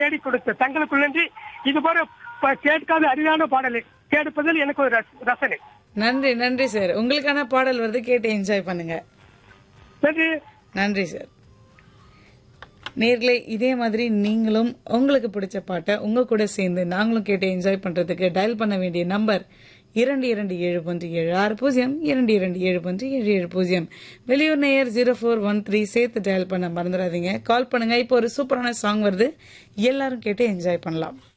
தேடி கொடுத்த தங்களுக்கு நன்றி இது போல ப- கேட்காத அரிதான பாடலை கேட்பதில் எனக்கு ஒரு ரச- ரசனை நன்றி நன்றி சார் உங்களுக்கான பாடல் வருது கேட்டு என்ஜாய் பண்ணுங்க நன்றி நன்றி சார் நேர்களே இதே மாதிரி நீங்களும் உங்களுக்கு பிடிச்ச பாட்டை உங்க கூட சேர்ந்து நாங்களும் கேட்டு என்ஜாய் பண்றதுக்கு டயல் பண்ண வேண்டிய நம்பர் இரண்டு இரண்டு ஏழு ஒன்று ஏழு ஆறு பூஜ்ஜியம் இரண்டு இரண்டு ஏழு ஒன்று ஏழு ஏழு பூஜ்ஜியம் வெளியூர் நேயர் ஜீரோ ஃபோர் ஒன் த்ரீ சேர்த்து டயல் பண்ண மறந்துடாதீங்க கால் பண்ணுங்க இப்போ ஒரு சூப்பரான சாங் வருது எல்லாரும் கேட்டு என்ஜாய் பண்ணலாம்